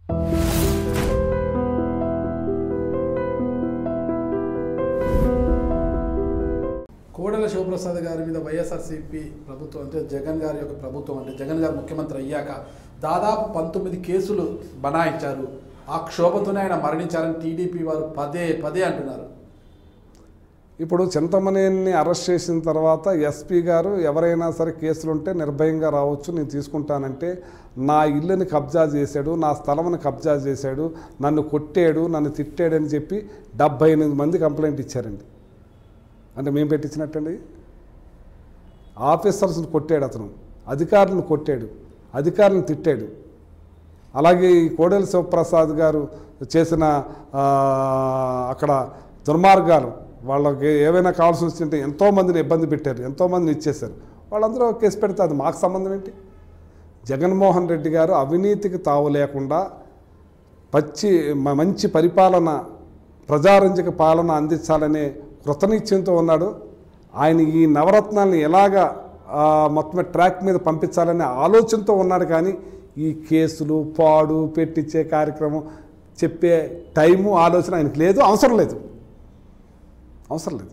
కోడెల శివప్రసాద్ గారి మీద వైఎస్ఆర్సీపీ ప్రభుత్వం అంటే జగన్ గారి యొక్క ప్రభుత్వం అంటే జగన్ గారు ముఖ్యమంత్రి అయ్యాక దాదాపు పంతొమ్మిది కేసులు బనాయించారు ఆ క్షోభతోనే ఆయన మరణించారని టీడీపీ వారు పదే పదే అంటున్నారు ఇప్పుడు చింతమనేని అరెస్ట్ చేసిన తర్వాత ఎస్పీ గారు ఎవరైనా సరే కేసులు ఉంటే నిర్భయంగా రావచ్చు నేను తీసుకుంటానంటే నా ఇల్లుని కబ్జా చేశాడు నా స్థలంని కబ్జా చేశాడు నన్ను కొట్టాడు నన్ను తిట్టాడని చెప్పి డెబ్బై ఎనిమిది మంది కంప్లైంట్ ఇచ్చారండి అంటే మేము పెట్టించినట్టండి ఆఫీసర్స్ని కొట్టాడు అతను అధికారులను కొట్టాడు అధికారులను తిట్టాడు అలాగే ఈ కోడెల శివప్రసాద్ గారు చేసిన ఆ, అక్కడ దుర్మార్గాలు వాళ్ళకి ఏవైనా కావాల్సి వస్తుంటే ఎంతోమందిని ఇబ్బంది పెట్టారు ఎంతోమందిని ఇచ్చేశారు వాళ్ళందరూ కేసు పెడితే అది మాకు సంబంధం ఏంటి జగన్మోహన్ రెడ్డి గారు అవినీతికి తావు లేకుండా పచ్చి మ- మంచి పరిపాలన ప్రజారంజక పాలన అందించాలనే కృతనిశ్చయంతో ఉన్నాడు ఆయన ఈ నవరత్నాల్ని ఎలాగ ఆ, మొత్తం ట్రాక్ మీద పంపించాలనే ఆలోచనతో ఉన్నాడు కానీ ఈ కేసులు పాడు పెట్టించే కార్యక్రమం చెప్పే టైము ఆలోచన ఆయనకు లేదు అవసరం లేదు అవసరం లేదు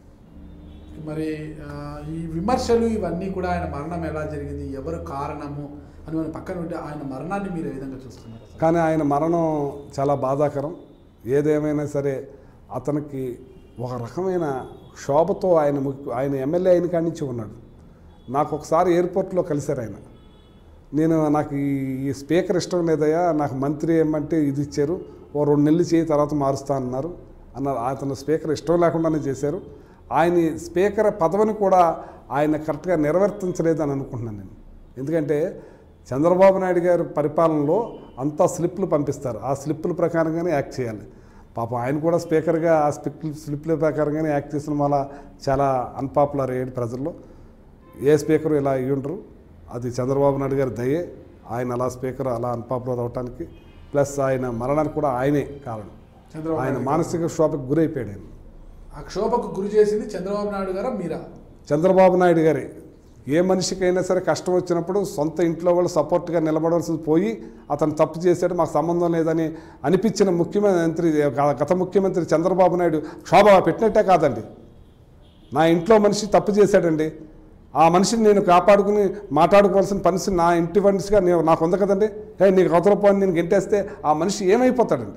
మరి ఆ, ఈ విమర్శలు ఇవన్నీ కూడా ఆయన మరణం ఎలా జరిగింది ఎవరు కారణము అని మనం పక్కన ఉంటే ఆయన మరణాన్ని మీరు ఏ విధంగా చూస్తున్నారు అసలు? కానీ ఆయన మరణం చాలా బాధాకరం ఏదేమైనా సరే అతనికి ఒక రకమైన శోభతో ఆయన ముఖ్య- ఆయన ఎమ్మెల్యే అయిన కాడి నుంచి ఉన్నాడు నాకు ఒకసారి ఎయిర్పోర్ట్లో కలిశారు ఆయన నేను నాకు ఈ ఈ స్పీకర్ ఇష్టం లేదయ్యా నాకు మంత్రి ఏమంటే ఇది ఇచ్చారు ఓ రెండు నెలలు చేయి తర్వాత మారుస్తా అన్నారు అన్నారు అతను స్పీకర్ ఇష్టం లేకుండానే చేశారు ఆయన ఈ స్పీకర్ పదవిని కూడా ఆయన కరెక్ట్గా నెరవేర్తించలేదని అనుకుంటున్నాను నేను ఎందుకంటే చంద్రబాబు నాయుడు గారి పరిపాలనలో అంతా స్లిప్లు పంపిస్తారు ఆ స్లిప్పుల ప్రకారంగానే యాక్ట్ చేయాలి పాపం ఆయన కూడా స్పీకర్గా ఆ స్లిప్ స్లిప్ల ప్రకారంగానే యాక్ట్ చేసిన వల్ల చాలా అన్పాపులర్ అయ్యాడు ప్రజల్లో ఏ స్పీకర్ ఇలా అయ్యి ఉండరు అది చంద్రబాబు నాయుడు గారి దయే ఆయన అలా స్పీకర్ అలా అన్పాపులర్ అవటానికి ప్లస్ ఆయన మరణానికి కూడా ఆయనే కారణం చంద్రబాబు ఆయన నాయుడు మానసిక శోభకు గురైపోయాడు ఆయన ఆ క్షోభకు గురి చేసింది చంద్రబాబు నాయుడు గారా మీరా చంద్రబాబు నాయుడు గారి ఏ మనిషికైనా సరే కష్టం వచ్చినప్పుడు సొంత ఇంట్లో వాళ్ళు సపోర్ట్గా నిలబడాల్సి పోయి అతను తప్పు చేశాడు మాకు సంబంధం లేదని అనిపించిన ముఖ్యమంత్రి గత ముఖ్యమంత్రి చంద్రబాబు నాయుడు శోభ పెట్టినట్టే కాదండి నా ఇంట్లో మనిషి తప్పు చేశాడండి ఆ మనిషిని నేను కాపాడుకుని మాట్లాడుకోవాల్సిన పరిస్థితి నా ఇంటి మనిషిగా నేను నాకు ఉంది కదండి హే నీకు అవతల పోని నేను గెంటేస్తే ఆ మనిషి ఏమైపోతాడండి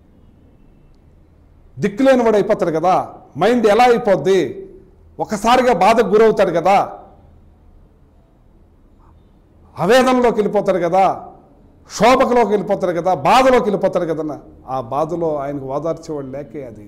దిక్కులేని వాడు అయిపోతాడు కదా మైండ్ ఎలా అయిపోద్ది ఒకసారిగా బాధకు గురవుతాడు కదా ఆవేదనలోకి వెళ్ళిపోతాడు కదా శోభకలోకి వెళ్ళిపోతాడు కదా బాధలోకి వెళ్ళిపోతాడు కదన్న ఆ బాధలో ఆయనకు ఓదార్చేవాడు లేకే అది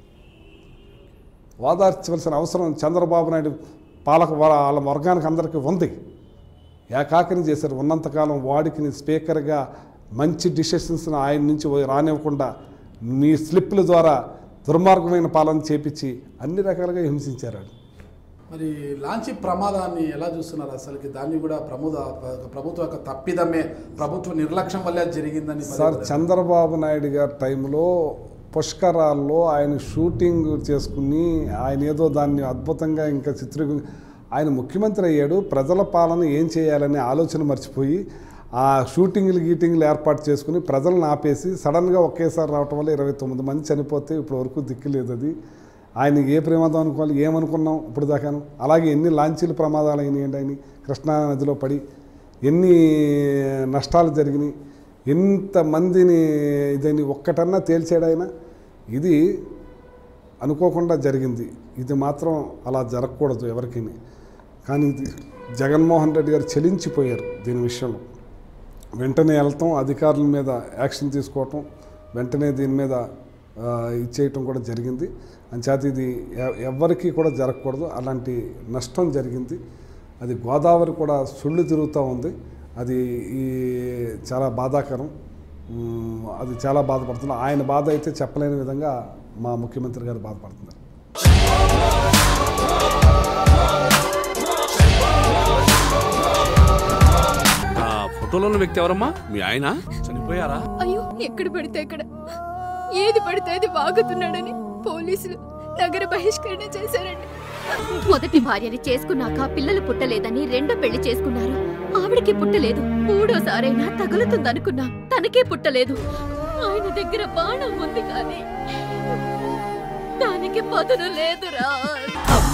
ఓదార్చవలసిన అవసరం చంద్రబాబు నాయుడు పాలక వా- వాళ్ళ వర్గానికి అందరికీ ఉంది ఏకాకిని చేశారు ఉన్నంతకాలం వాడికి స్పీకర్గా మంచి డిసిషన్స్ ఆయన నుంచి రానివ్వకుండా మీ స్లిప్ల ద్వారా దుర్మార్గమైన పాలన చేపించి అన్ని రకాలుగా హింసించారు ఆయన. మరి లాంచీ ప్రమాదాన్ని ఎలా చూస్తున్నారు అసలుకి దాన్ని కూడా ప్రముద ప్రభుత్వ యొక్క తప్పిదమే ప్రభుత్వ నిర్లక్ష్యం వల్లే అది జరిగిందని పదే సార్ పదే చంద్రబాబు నాయుడు గారి టైంలో పుష్కరాల్లో ఆయన షూటింగ్ చేసుకుని ఆయన ఏదో దాన్ని అద్భుతంగా ఇంకా చిత్రీ ఆయన ముఖ్యమంత్రి అయ్యాడు ప్రజల పాలన ఏం చేయాలనే ఆలోచన మర్చిపోయి ఆ షూటింగ్లు గీటింగ్లు ఏర్పాటు చేసుకుని ప్రజలను ఆపేసి సడన్గా ఒకేసారి రావటం వల్ల ఇరవై తొమ్మిది మంది చనిపోతే ఇప్పటి వరకు దిక్కులేదు అది ఆయన ఏ ప్రమాదం అనుకోవాలి ఏమనుకున్నాం ఇప్పుడు దాకాను అలాగే ఎన్ని లాంచీలు ప్రమాదాలు అయినాయండి ఆయన కృష్ణా నదిలో పడి ఎన్ని నష్టాలు జరిగినాయి ఎంతమందిని ఇదని ఒక్కటన్నా తేల్చాడు ఆయన ఇది అనుకోకుండా జరిగింది ఇది మాత్రం అలా జరగకూడదు ఎవరికి కానీ ఇది జగన్మోహన్ రెడ్డి గారు చెలించిపోయారు దీని విషయంలో వెంటనే వెళ్తాం అధికారుల మీద యాక్షన్ తీసుకోవటం వెంటనే దీని మీద ఆ, ఇచ్చేయటం కూడా జరిగింది అంచేత ఇది ఎ- ఎవ్వరికీ కూడా జరగకూడదు అలాంటి నష్టం జరిగింది అది గోదావరి కూడా సుళ్ళు తిరుగుతూ ఉంది అది ఈ చాలా బాధాకరం ఉమ్, అది చాలా బాధపడుతుంది ఆయన బాధ అయితే చెప్పలేని విధంగా మా ముఖ్యమంత్రి గారు బాధపడుతున్నారు ఆ ఫోటోలో ఉన్న వ్యక్తి ఎవరమ్మా మీ ఆయన చనిపోయారా అయ్యో ఎక్కడ పడితే అక్కడ ఏది పడితే అది వాగుతున్నాడని పోలీసులు నగర బహిష్కరణ చేశారండి మొదటి భార్యని చేసుకున్నాక పిల్లలు పుట్టలేదని రెండో పెళ్లి చేసుకున్నారు ఆవిడకి పుట్టలేదు మూడోసారైనా తగులుతుందనుకున్నా తనకే పుట్టలేదు ఆయన దగ్గర బాణం ఉంది కానీ దానికి పదును లేదురా